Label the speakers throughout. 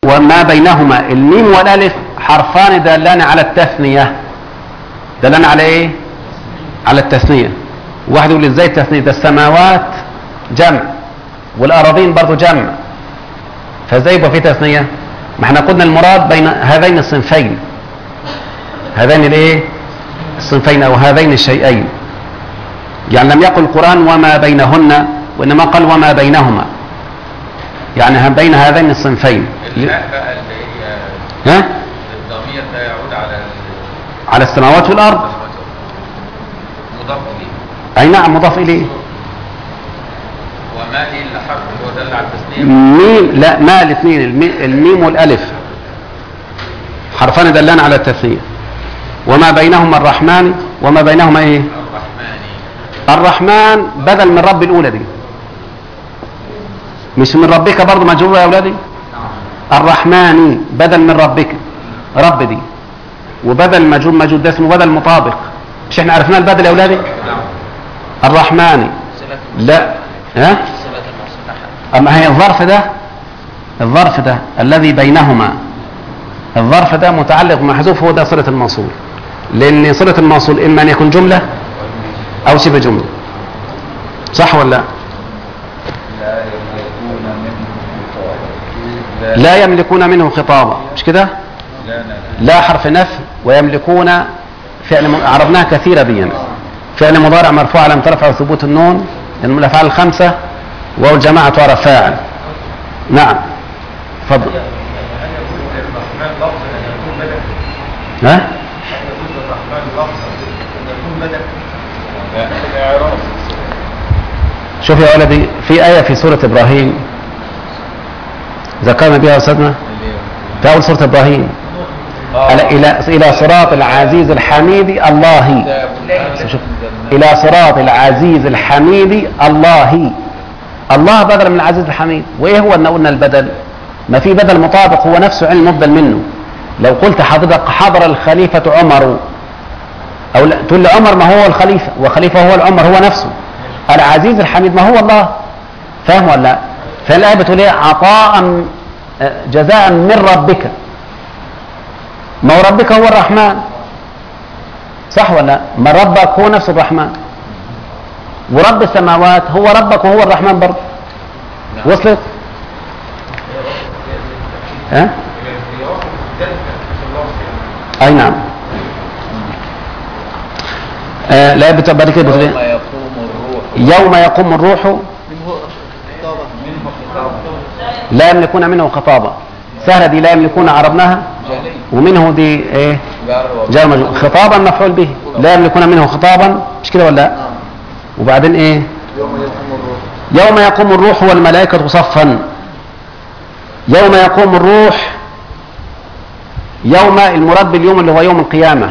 Speaker 1: وما بينهما الميم والالف حرفان دالان على التثنية دالان على ايه على التثنية واحد يقول ازاي التثنية ده السماوات جمع والاراضين برضو جمع فازاي يبقى في تثنية ما احنا قلنا المراد بين هذين الصنفين هذين الايه الصنفين او هذين الشيئين يعني لم يقل القرآن وما بينهن وإنما قال وما بينهما يعني بين هذين الصنفين
Speaker 2: الهاء بقى اللي هي
Speaker 1: ها
Speaker 2: الضمير ده يعود على ال-
Speaker 1: على السماوات والأرض
Speaker 2: مضاف اليه
Speaker 1: أي نعم مضاف إليه
Speaker 2: وما ايه اللي حرف هو ده اللي على التسنية
Speaker 1: ميم لا ما الاثنين المي- الميم والألف حرفان دلان على التثنية وما بينهما الرحمن وما بينهما ايه
Speaker 2: الرحمن
Speaker 1: الرحمن بدل من رب الأولى دي مش من ربك برضه مجرور يا أولادي الرحمن بدل من ربك رب دي وبدل مجرور مجرور ده اسمه بدل مطابق مش احنا عرفنا البدل يا أولادي الرحمن لا ها أما هي الظرف ده الظرف ده الذي بينهما الظرف ده متعلق محذوف هو ده صلة الموصول لأن صلة الموصول إما أن يكون جملة أو شبه جملة صح ولا لا؟ لا يملكون منه خطابا مش كده
Speaker 2: لا لا
Speaker 1: لا حرف نفي ويملكون فعل م- عربناها كثيرة دي فعل مضارع مرفوع لم ترفع ثبوت النون لأن الأفعال الخمسة والجماعة تعرف فاعل نعم تفضل
Speaker 2: الرحمن لفظ ان يكون بدل
Speaker 1: ها
Speaker 2: يجوز الرحمن لفظ ان يكون بدل الاعراب
Speaker 1: شوف يا ولدي في آية في سورة إبراهيم ذكرنا بها يا أستاذنا في أول سورة إبراهيم على- إلى إلى صراط العزيز الحميد الله شوف إلى صراط العزيز الحميد الله الله بدل من العزيز الحميد وإيه هو أن قلنا البدل ما في بدل مطابق هو نفسه علم مبدل منه لو قلت حضرتك حضر الخليفة عمر أو لا تقول لي عمر ما هو الخليفة وخليفة هو العمر هو نفسه العزيز الحميد ما هو الله فاهم ولا لا فالآية بتقول ايه عطاء آه، جزاء من ربك ما هو ربك هو الرحمن صح ولا لا؟ ما ربك هو نفس الرحمن ورب السماوات هو ربك وهو الرحمن برضه وصلت ها اي نعم آه لا بت- بعد كده بتقول
Speaker 2: يوم
Speaker 1: إيه؟
Speaker 2: يقوم الروح
Speaker 1: يوم يقوم الروح
Speaker 2: منه خطاب
Speaker 1: لا يملكون منه خطابا سهلة دي لا يملكون عربناها
Speaker 2: جلي
Speaker 1: ومنه دي ايه
Speaker 2: جار وجر.
Speaker 1: جار مجرور خطابا مفعول به لا يملكون منه خطابا مش كده ولا لا وبعدين ايه
Speaker 2: يوم يقوم الروح
Speaker 1: يوم يقوم الروح والملائكة صفا يوم يقوم الروح يوم المراد باليوم اللي هو يوم القيامة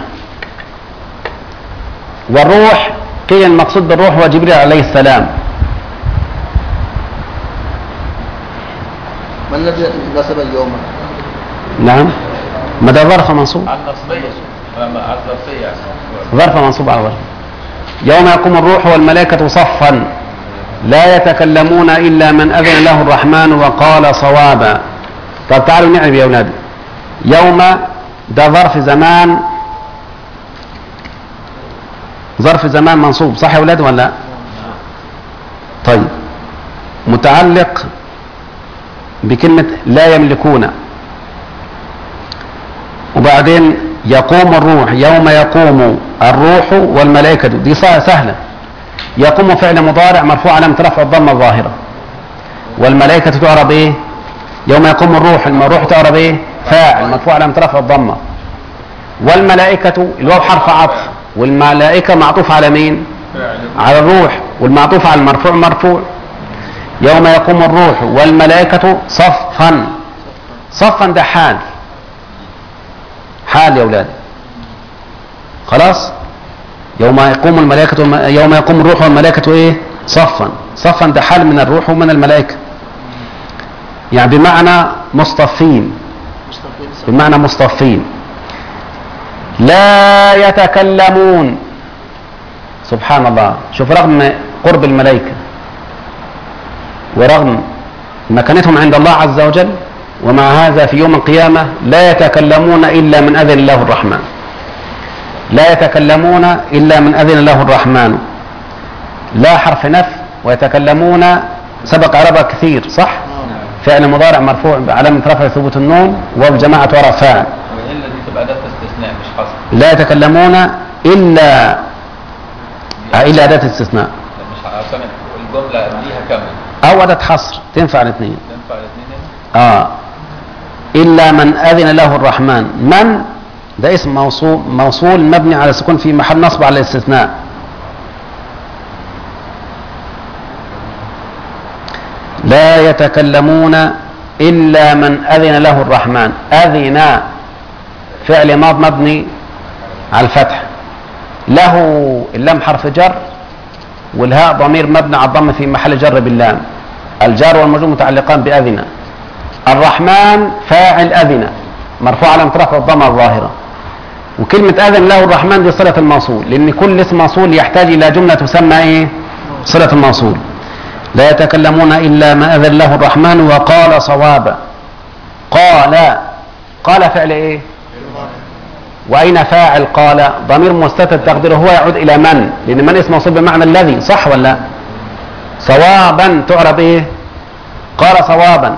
Speaker 1: والروح قيل المقصود بالروح هو جبريل عليه السلام
Speaker 3: ما الذي نسب اليوم
Speaker 1: نعم ما ده ظرف منصوب
Speaker 2: على النصبية ما- ما- على النصبية
Speaker 1: ظرف منصوب على ظرف يوم يقوم الروح والملائكة صفا لا يتكلمون إلا من أذن له الرحمن وقال صوابا طب تعالوا نعرف يا أولاد يوم ده ظرف زمان ظرف زمان منصوب صح يا أولاد ولا لا؟ طيب متعلق بكلمة لا يملكون وبعدين يقوم الروح يوم يقوم الروح والملائكة دي سه- سهلة يقوم فعل مضارع مرفوع علامة رفع الضمة الظاهرة والملائكة تعرب ايه يوم يقوم الروح الروح تعرب ايه فاعل مرفوع علامة رفع الضمة والملائكة الواو حرف عطف والملائكة معطوف على مين على الروح والمعطوف على المرفوع مرفوع يوم يقوم الروح والملائكة صفا صفا ده حال حال يا اولاد خلاص يوم يقوم الملائكة والم... يوم يقوم الروح والملائكة ايه صفا صفا ده حال من الروح ومن الملائكة يعني بمعنى مصطفين بمعنى مصطفين لا يتكلمون سبحان الله شوف رغم قرب الملائكة ورغم مكانتهم عند الله عز وجل ومع هذا في يوم القيامة لا يتكلمون إلا من أذن الله الرحمن لا يتكلمون إلا من أذن له الرحمن لا حرف نفي ويتكلمون سبق عربة كثير صح فعل مضارع مرفوع بعلامة رفع ثبوت النون وبجماعة وراء فاعل
Speaker 3: والإلا دي تبقى أداة استثناء مش حصر
Speaker 1: لا يتكلمون إلا آه، إلا أداة استثناء
Speaker 3: مش عشان الجملة ليها كاملة
Speaker 1: أو أداة حصر تنفع الاثنين
Speaker 3: تنفع الاثنين هنا
Speaker 1: آه إلا من أذن له الرحمن من ده اسم موصول موصول مبني على السكون في محل نصب على الاستثناء لا يتكلمون إلا من أذن له الرحمن أذن فعل ماض مبني على الفتح له اللام حرف جر والهاء ضمير مبني على الضم في محل جر باللام الجار والمجرور متعلقان بأذن الرحمن فاعل أذن مرفوع على رفع الضمة الظاهرة وكلمة أذن له الرحمن دي صلة الموصول لأن كل اسم موصول يحتاج إلى جملة تسمى إيه؟ صلة الموصول لا يتكلمون إلا ما أذن له الرحمن وقال صوابا قال قال فعل إيه؟ وأين فاعل قال ضمير مستتر تقديره هو يعود إلى من لأن من اسم موصول بمعنى الذي صح ولا لا؟ صوابا تعرب إيه؟ قال صوابا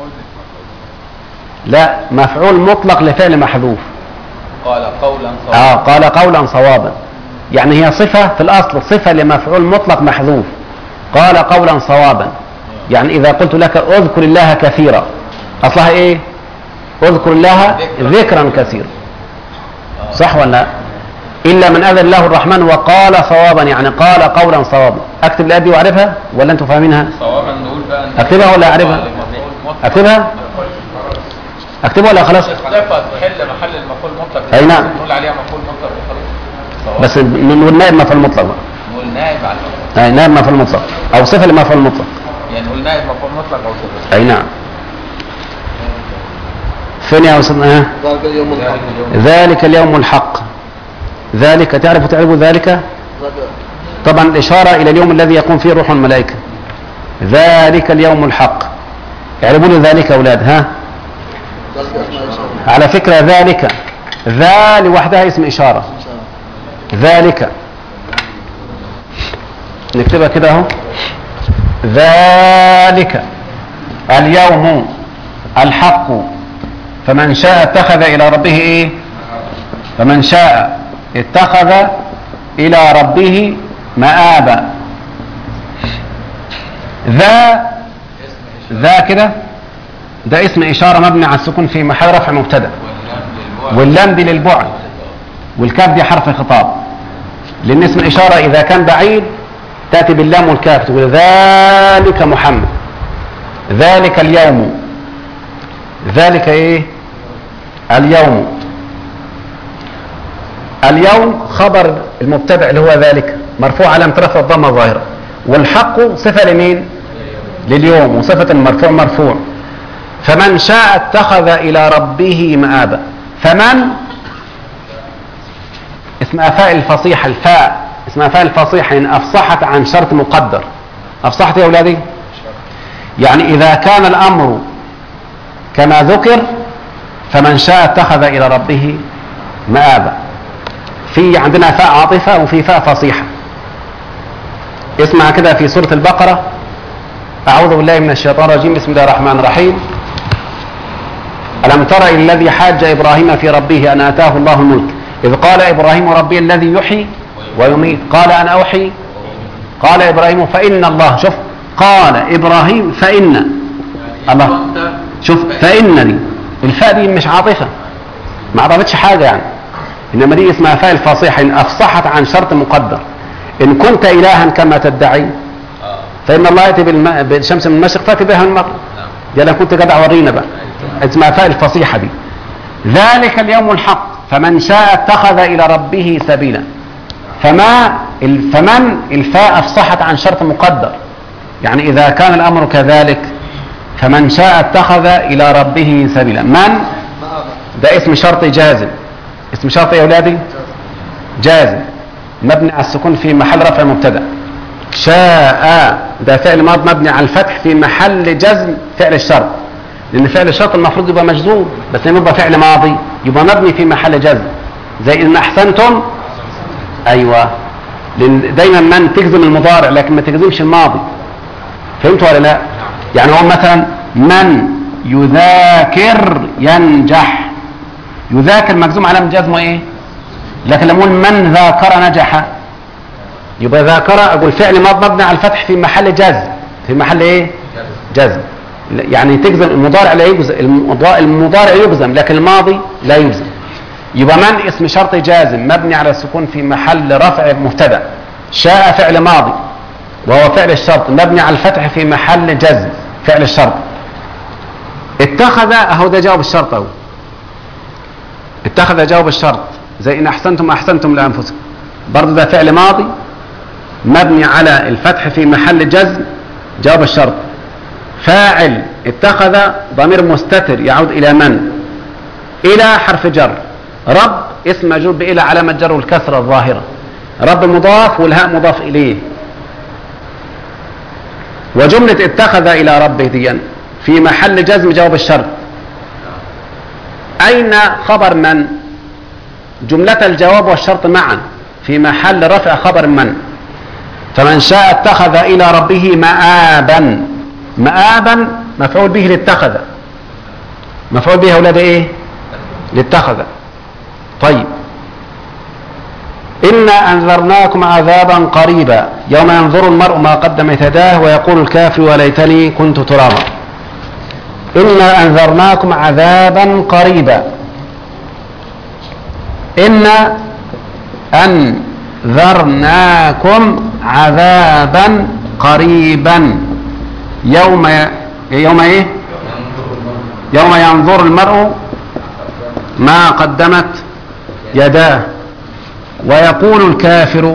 Speaker 1: لا مفعول مطلق لفعل محذوف
Speaker 3: قال قولا
Speaker 1: اه
Speaker 3: صوابا
Speaker 1: قال قولا صوابا يعني هي صفة في الأصل صفة لمفعول مطلق محذوف قال قولا صوابا يعني إذا قلت لك اذكر الله كثيرا أصلها إيه اذكر الله ذكرا كثيرا صح ولا لا إلا من أذن له الرحمن وقال صوابا يعني قال قولا صوابا أكتب الآية دي وأعرفها ولا أنتم فاهمينها
Speaker 3: صوابا نقول بقى إن
Speaker 1: أكتبها ولا أعرفها
Speaker 3: المفعول مطلق.
Speaker 1: أكتبها أكتبها ولا خلاص
Speaker 3: صفة تحل محل المفعول مطلق
Speaker 1: أي نعم.
Speaker 3: نقول عليها مفعول مطلق وخلاص صواب.
Speaker 1: بس نقول نائب مفعول مطلق بقى.
Speaker 3: نقول نائب على المفعول
Speaker 1: أي نائب مفعول مطلق أو صفة لمفعول مطلق
Speaker 3: يعني نقول نائب مفعول مطلق او صفة
Speaker 1: أي نعم فين يا أستاذ آه؟
Speaker 2: ذلك اليوم
Speaker 3: ذلك
Speaker 2: الحق
Speaker 3: اليوم
Speaker 1: ذلك اليوم الحق ذلك تعرف تعرف ذلك طبعا الإشارة إلى اليوم الذي يقوم فيه روح الملائكة ذلك اليوم الحق اعرفوا لي ذلك يا أولاد ها
Speaker 2: ذلك اسماء إشارة
Speaker 1: على فكرة ذلك ذا لوحدها اسم إشارة ذلك نكتبها كده اهو ذلك اليوم الحق فمن شاء اتخذ الى ربه ايه فمن شاء اتخذ الى ربه مآبا ذا ذا كده ده اسم اشاره مبني على السكون في محل رفع مبتدا واللام دي للبعد والكاف دي حرف خطاب لان اسم الاشاره اذا كان بعيد تاتي باللام والكاف تقول ذلك محمد ذلك اليوم ذلك ايه اليوم اليوم خبر المبتدا اللي هو ذلك مرفوع علامه رفع الضمه الظاهره والحق صفه لمين لليوم وصفه المرفوع مرفوع فمن شاء اتخذ الى ربه مآبا فمن اسمها فاء الفصيحة الفاء اسمها فاء الفصيحة إن أفصحت عن شرط مقدر أفصحت يا أولادي يعني إذا كان الأمر كما ذكر فمن شاء اتخذ إلى ربه مآبا في عندنا فاء عاطفة وفي فاء فصيحة اسمع كده في سورة البقرة أعوذ بالله من الشيطان الرجيم بسم الله الرحمن الرحيم ألم تر إلى الذي حاج إبراهيم في ربه أن آتاه الله الملك إذ قال إبراهيم ربي الذي يحيي ويميت قال أنا أحيي قال إبراهيم فإن الله شوف قال إبراهيم فإن الله شوف فإن دي الفاء دي مش عاطفة ما عرفتش حاجة يعني إنما دي اسمها فاء الفصيحة إن أفصحت عن شرط مقدر إن كنت إلها كما تدعي فإن الله يأتي بالم- بالشمس من المشرق فأتي بها من المغرب دي أنا كنت جدع ورينا بقى اسمها فاء الفصيحة دي ذلك اليوم الحق فمن شاء اتخذ إلى ربه سبيلا فما ال- فمن الفاء أفصحت عن شرط مقدر يعني إذا كان الأمر كذلك فمن شاء اتخذ إلى ربه سبيلا من
Speaker 2: مآبا
Speaker 1: ده اسم شرط جازم اسم شرط يا أولادي جازم مبني على السكون في محل رفع مبتدا شاء ده فعل ماض مبني على الفتح في محل جزم فعل الشرط لان فعل الشرط المفروض يبقى مجزوم بس لما يبقى فعل ماضي يبقى مبني في محل جزم زي ان احسنتم ايوه لان دايما من تجزم المضارع لكن ما تجزمش الماضي فهمت ولا لا يعني هو مثلا من يذاكر ينجح يذاكر مجزوم علامة جزمه ايه لكن لما اقول من ذاكر نجح يبقى ذاكر اقول فعل ماض مبني على الفتح في محل جزم في محل ايه جزم يعني تجزم المضارع لا يجزم المضا- المضارع يجزم لكن الماضي لا يجزم يبقى من اسم شرط جازم مبني على السكون في محل رفع مبتدا شاء فعل ماضي وهو فعل الشرط مبني على الفتح في محل جزم فعل الشرط اتخذ اهو ده جواب الشرط اهو اتخذ جواب الشرط زي ان احسنتم احسنتم لانفسكم برضه ده فعل ماضي مبني على الفتح في محل جزم جواب الشرط فاعل اتخذ ضمير مستتر يعود الى من الى حرف جر رب اسم مجرور بإلى علامة جر الكسرة الظاهرة رب مضاف والهاء مضاف إليه وجملة اتخذ إلى ربه دي في محل جزم جواب الشرط أين خبر من جملة الجواب والشرط معا في محل رفع خبر من فمن شاء اتخذ إلى ربه مآبا مآبا مفعول به لاتخذ مفعول به أولاد إيه لاتخذ طيب إنا أنذرناكم عذابا قريبا يوم ينظر المرء ما قدمت يداه ويقول الكافر وليتني كنت ترابا إنا أنذرناكم عذابا قريبا إنا أنذرناكم عذابا قريبا يوم يوم إيه يوم ينظر المرء ما قدمت يداه ويقول الكافر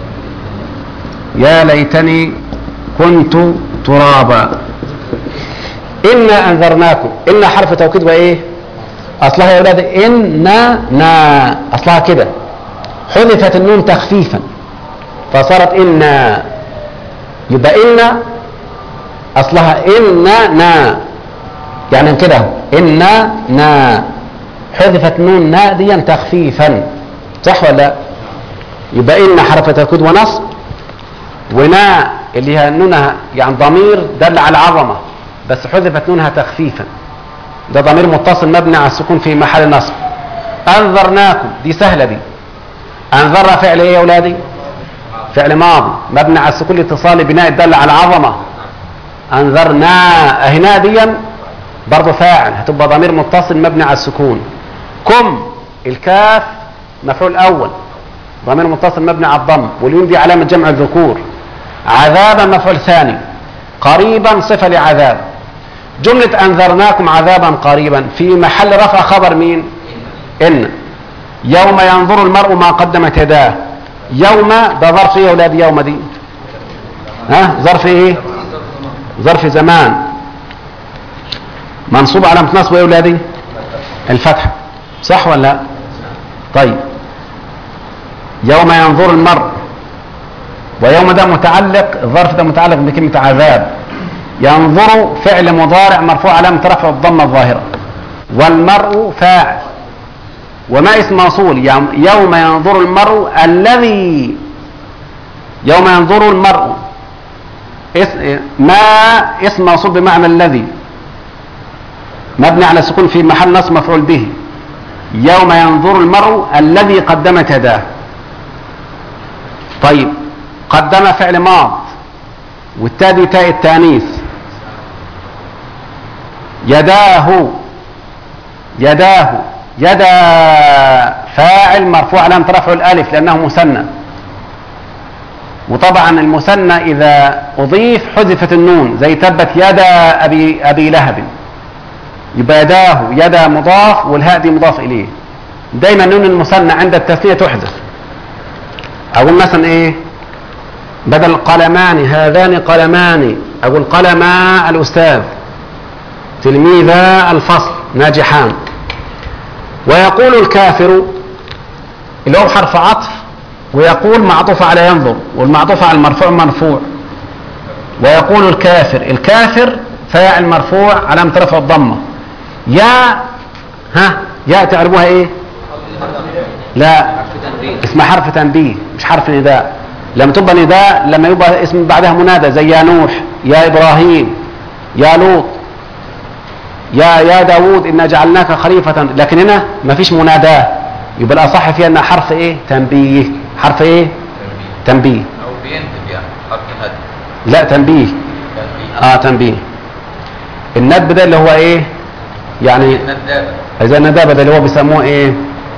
Speaker 1: يا ليتني كنت ترابا إنا أنذرناكم إن حرف توكيد وإيه أصلها يا أولاد إنا نا أصلها كده حذفت النون تخفيفا فصارت إنا يبقى إنا أصلها إنا نا يعني كده أهو. إنا نا حذفت نون ناديا تخفيفا صح ولا لا يبقى إن حرف توكيد ونصب ونا اللي هي نونها يعني ضمير دل على العظمة بس حذفت نونها تخفيفا ده ضمير متصل مبني على السكون في محل نصب أنذرناكم دي سهلة دي أنذر فعل إيه يا أولادي فعل ماضي مبني على السكون لاتصال بناء الدل على العظمة أنذرنا أهي ناديا برضه فاعل هتبقى ضمير متصل مبني على السكون كم الكاف مفعول اول ضمير متصل مبني على الضم واليوم دي علامه جمع الذكور عذابا مفعول ثاني قريبا صفه لعذاب جمله انذرناكم عذابا قريبا في محل رفع خبر مين ان يوم ينظر المرء ما قدمت يداه يوم ده ظرف ايه يا اولاد يوم دي ها ظرف ايه ظرف زمان منصوب علامة نصب يا أولادي الفتحة صح ولا لا طيب يوم ينظر المرء ويوم ده متعلق الظرف ده متعلق بكلمة عذاب ينظر فعل مضارع مرفوع علامة رفع الضمة الظاهرة والمرء فاعل وما اسم موصول يوم ينظر المرء الذي يوم ينظر المرء اسم ما اسم موصول بمعنى الذي مبني على السكون في محل نصب مفعول به يوم ينظر المرء الذي قدمت يداه طيب قدم فعل ماض والتادي تاء التانيث يداه يداه يدا فاعل مرفوع علامة رفع الألف لأنه مثنى وطبعا المثنى إذا أضيف حذفت النون زي تبت يدا أبي, أبي لهب يبقى يداه يدا مضاف والهاء دي مضاف إليه دايما نون المثنى عند التثنية تحذف أقول مثلا إيه بدل قلمان هذان قلمان أقول قلما الأستاذ تلميذا الفصل ناجحان ويقول الكافر اللي هو حرف عطف ويقول معطوف على ينظر والمعطوف على المرفوع مرفوع ويقول الكافر الكافر فاعل مرفوع علامة رفع الضمة يا ها يا تعرفوها ايه لا اسمها حرف تنبيه مش حرف نداء لما تبقى نداء لما يبقى اسم بعدها منادى زي يا نوح يا ابراهيم يا لوط يا يا داوود إنا جعلناك خليفة لكن هنا ما فيش مناداة يبقى الأصح فيها أنها حرف إيه تنبيه حرف إيه تنبيه
Speaker 3: او بينتج يعني حرف ندب
Speaker 1: لا تنبيه
Speaker 3: تنبيه
Speaker 1: آه تنبيه الندب ده اللي هو إيه يعني
Speaker 3: ندابه
Speaker 1: إذا الندابة ده اللي هو بيسموه إيه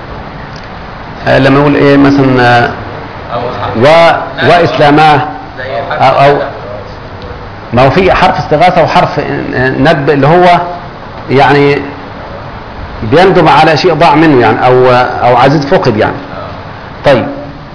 Speaker 1: آه لما يقول إيه مثلا آه،
Speaker 3: او
Speaker 1: و وإسلاماه
Speaker 3: زي حرف
Speaker 1: أو, أو
Speaker 3: ندب.
Speaker 1: ما هو في حرف استغاثة وحرف ندب اللي هو يعني بيندب على شيء ضاع منه يعني أو أو عزيز فقد يعني طيب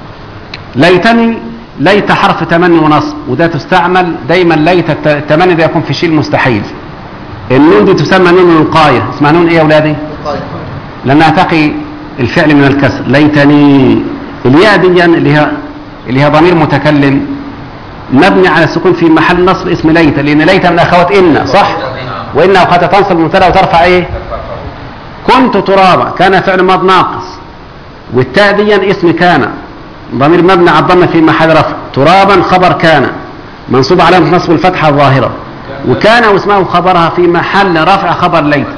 Speaker 1: ليتني ليت حرف تمني ونصب وده تستعمل دايما ليت الت- التمني ده يكون في شيء مستحيل النون دي تسمى نون الوقاية اسمها نون ايه يا اولادي لانها تقي الفعل من الكسر ليتني الياء دي اللي هي اللي هي ضمير متكلم مبني على السكون في محل نصب اسم ليت لان ليت من اخوات ان صح وان اوقات تنصب المبتدا وترفع ايه كنت ترابا كان فعل ماض ناقص والتاء دي اسم كان ضمير مبني على الضمه في محل رفع ترابا خبر كان منصوب علامه نصب الفتحه الظاهره وكان واسمه خبرها في محل رفع خبر ليت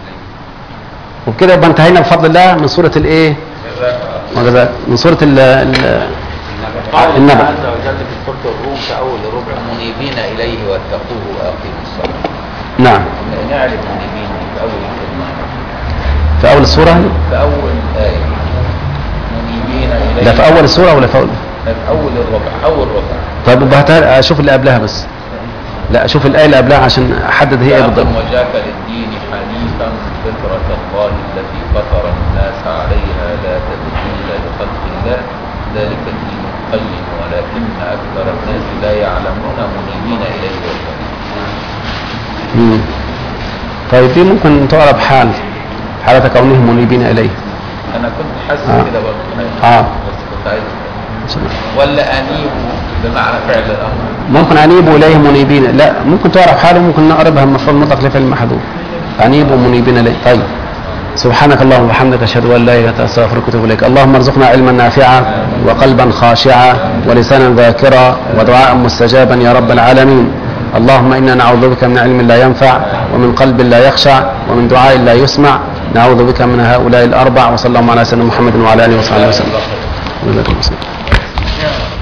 Speaker 1: وبكده يبقى انتهينا بفضل الله من سوره الايه وجزاك- من سوره ال- ال-
Speaker 3: قال
Speaker 1: النبأ.
Speaker 3: عز وجل في سورة الروم في أول الربع منيبين إليه واتقوه وأقيموا الصلاة
Speaker 1: نعم
Speaker 3: نعرف منيبين في أول الكلمة
Speaker 1: في اول السوره
Speaker 3: في أول آية منيبين إليه
Speaker 1: ده في اول السوره ولا في اول
Speaker 3: ده في أول الربع أول ربع
Speaker 1: طيب يبقى هاتها- اشوف اللي قبلها بس لا اشوف الايه اللي قبلها عشان احدد هي ايه بالضبط
Speaker 3: فأقم وجهك للدين حنيفا فطرة الله التي فطر الناس عليها لا تبديل لخلق الله ذلك الدين القيم ولكن أكثر الناس لا يعلمون منيبين إليه واتقوه
Speaker 1: مم. طيب دي ممكن تعرب حال حالة كونهم منيبين اليه
Speaker 3: انا كنت حاسس
Speaker 1: آه.
Speaker 3: كده برضه
Speaker 1: آه.
Speaker 3: بس كنت عايز ولا انيبوا بمعنى فعل الامر
Speaker 1: ممكن انيبوا اليه منيبين لا ممكن تعرف حاله ممكن نقربها من مفعول مطلق لفعل محذوف انيبوا منيبين اليه طيب سبحانك اللهم وبحمدك اشهد ان لا اله الا انت استغفرك واتوب اليك اللهم ارزقنا علما نافعا وقلبا خاشعا ولسانا ذاكرا ودعاء مستجابا يا رب العالمين اللهم انا نعوذ بك من علم لا ينفع ومن قلب لا يخشع ومن دعاء لا يسمع نعوذ بك من هؤلاء الاربع وصلى الله على سيدنا محمد وعلى اله وصحبه وسلم جزاكم الله خير.